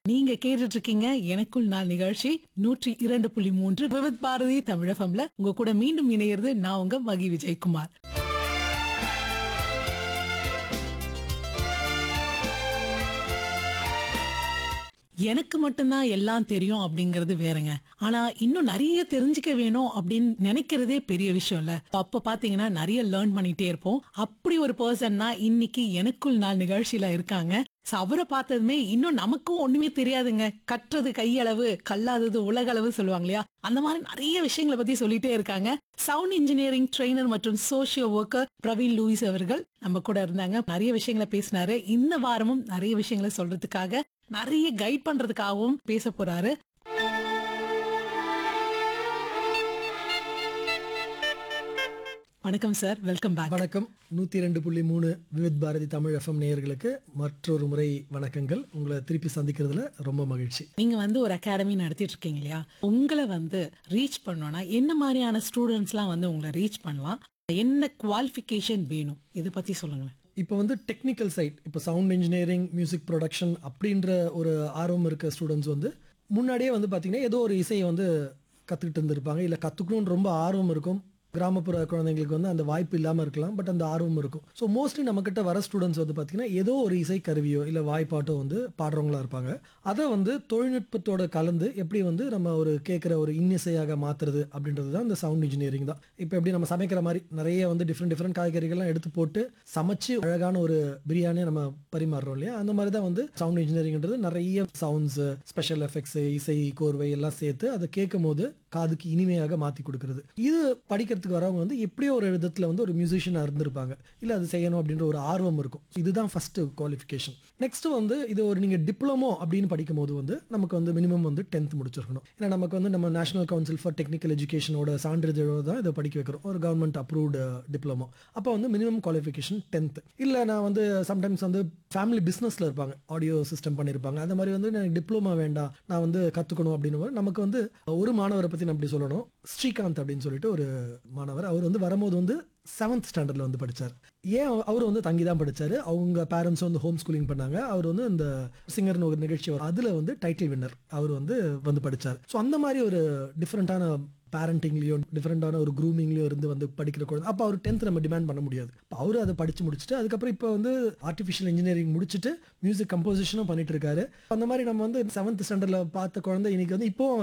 நீங்க கேட்டுட்டு இருக்கீங்க எனக்குள் நாள் நிகழ்ச்சி நூற்றி இரண்டு புள்ளி மூன்று விவித் பாரதி தமிழகம்ல உங்க கூட மீண்டும் இணையிறது நான் உங்க மகி விஜயகுமார் எனக்கு மட்டும்தான் எல்லாம் தெரியும் அப்படிங்கறது வேறங்க ஆனா இன்னும் நிறைய தெரிஞ்சுக்க வேணும் அப்படின்னு நினைக்கிறதே பெரிய விஷயம் இல்ல அப்ப பாத்தீங்கன்னா நிறைய லேர்ன் பண்ணிட்டே இருப்போம் அப்படி ஒரு பர்சன்னா இன்னைக்கு எனக்குள் நாள் நிகழ்ச்சியில இருக்காங்க So, அவரை பார்த்ததுமே இன்னும் நமக்கும் ஒண்ணுமே தெரியாதுங்க கற்றது கையளவு கல்லாதது உலகளவு சொல்லுவாங்க இல்லையா அந்த மாதிரி நிறைய விஷயங்களை பத்தி சொல்லிட்டே இருக்காங்க சவுண்ட் இன்ஜினியரிங் ட்ரெயினர் மற்றும் சோஷியல் ஒர்க்கர் பிரவீன் லூயிஸ் அவர்கள் நம்ம கூட இருந்தாங்க நிறைய விஷயங்களை பேசினாரு இந்த வாரமும் நிறைய விஷயங்களை சொல்றதுக்காக நிறைய கைட் பண்றதுக்காகவும் பேச போறாரு வணக்கம் சார் வெல்கம் பேக் வணக்கம் நூற்றி ரெண்டு புள்ளி மூணு விவித் பாரதி தமிழ் எஃப்எம் நேயர்களுக்கு மற்றொரு முறை வணக்கங்கள் உங்களை திருப்பி சந்திக்கிறதுல ரொம்ப மகிழ்ச்சி நீங்க வந்து ஒரு அகாடமி நடத்திட்டு இருக்கீங்க இல்லையா உங்களை வந்து ரீச் பண்ணோம்னா என்ன மாதிரியான ஸ்டூடெண்ட்ஸ்லாம் வந்து உங்களை ரீச் பண்ணலாம் என்ன குவாலிஃபிகேஷன் வேணும் இதை பத்தி சொல்லுங்களேன் இப்போ வந்து டெக்னிக்கல் சைட் இப்போ சவுண்ட் இன்ஜினியரிங் மியூசிக் ப்ரொடக்ஷன் அப்படின்ற ஒரு ஆர்வம் இருக்க ஸ்டூடெண்ட்ஸ் வந்து முன்னாடியே வந்து பார்த்தீங்கன்னா ஏதோ ஒரு இசையை வந்து கற்றுக்கிட்டு இருந்திருப்பாங்க இல்லை கற்றுக்கணும்னு ரொம்ப ஆர்வம் இருக்கும் கிராமப்புற குழந்தைங்களுக்கு வந்து அந்த வாய்ப்பு இல்லாமல் இருக்கலாம் பட் அந்த ஆர்வம் இருக்கும் ஸோ மோஸ்ட்லி நம்மக்கிட்ட வர ஸ்டூடெண்ட்ஸ் வந்து பார்த்தீங்கன்னா ஏதோ ஒரு இசை கருவியோ இல்லை வாய்ப்பாட்டோ வந்து பாடுறவங்களா இருப்பாங்க அதை வந்து தொழில்நுட்பத்தோட கலந்து எப்படி வந்து நம்ம ஒரு கேட்குற ஒரு இன்னிசையாக மாற்றுறது அப்படின்றது தான் இந்த சவுண்ட் இன்ஜினியரிங் தான் இப்போ எப்படி நம்ம சமைக்கிற மாதிரி நிறைய வந்து டிஃப்ரெண்ட் டிஃப்ரெண்ட் காய்கறிகள்லாம் எடுத்து போட்டு சமைச்சு அழகான ஒரு பிரியாணியை நம்ம பரிமாறுறோம் இல்லையா அந்த மாதிரி தான் வந்து சவுண்ட் இன்ஜினியரிங்ன்றது நிறைய சவுண்ட்ஸ் ஸ்பெஷல் எஃபெக்ட்ஸ் இசை கோர்வை எல்லாம் சேர்த்து அதை கேட்கும் போது காதுக்கு இனிமையாக மாற்றி கொடுக்கறது இது படிக்கிறதுக்கு வரவங்க வந்து எப்படியோ ஒரு விதத்தில் வந்து ஒரு மியூசிஷியனாக இருந்திருப்பாங்க இல்லை அது செய்யணும் அப்படின்ற ஒரு ஆர்வம் இருக்கும் இதுதான் ஃபர்ஸ்ட் குவாலிஃபிகேஷன் நெக்ஸ்ட் வந்து இது ஒரு நீங்கள் டிப்ளமோ அப்படின்னு படிக்கும் போது வந்து நமக்கு வந்து மினிமம் வந்து டென்த் முடிச்சிருக்கணும் ஏன்னா நமக்கு வந்து நம்ம நேஷனல் கவுன்சில் ஃபார் டெக்னிக்கல் எஜுகேஷனோட சான்றிதழோட தான் இதை படிக்க வைக்கிறோம் ஒரு கவர்மெண்ட் அப்ரூவ்டு டிப்ளமோ அப்போ வந்து மினிமம் குவாலிஃபிகேஷன் டென்த் இல்லை நான் வந்து சம்டைம்ஸ் வந்து ஃபேமிலி பிஸ்னஸில் இருப்பாங்க ஆடியோ சிஸ்டம் பண்ணியிருப்பாங்க அந்த மாதிரி வந்து எனக்கு டிப்ளமா வேண்டாம் நான் வந்து கற்றுக்கணும் அப்படின்னு போது நமக்கு வந்து ஒரு மாணவரை பற்றி நான் அப்படி சொல்லணும் ஸ்ரீகாந்த் அப்படின்னு சொல்லிட்டு ஒரு மாணவர் அவர் வந்து வரும்போது வந்து செவன்த் ஸ்டாண்டர்டில் வந்து படித்தார் ஏன் அவ- அவர் வந்து தங்கி தான் படித்தார் அவங்க பேரண்ட்ஸ் வந்து ஹோம் ஸ்கூலிங் பண்ணாங்க அவர் வந்து இந்த சிங்கர்னு ஒரு நிகழ்ச்சி வரும் அதில் வந்து டைட்டில் வின்னர் அவர் வந்து வந்து படித்தார் ஸோ அந்த மாதிரி ஒரு டிஃப்ரெண்ட்டான பேரண்டிங்லேயோ டிஃப்ரெண்டான ஒரு க்ரூமிங்லேயோ இருந்து வந்து படிக்கிற குழந்தை அப்போ அவர் டென்த் நம்ம டிமாண்ட் பண்ண முடியாது அப்போ அவர் அதை படித்து முடிச்சுட்டு அதுக்கப்புறம் இப்போ வந்து ஆர்டிஃபிஷியல் இன்ஜினியரிங் முடிச்சுட்டு மியூசிக் கம்போசிஷனும் பண்ணிட்டு இருக்காரு அந்த மாதிரி நம்ம வந்து செவன்த் ஸ்டாண்டர்டில் பார்த்த குழந்தை இன்னைக்கு வந்து இப்போ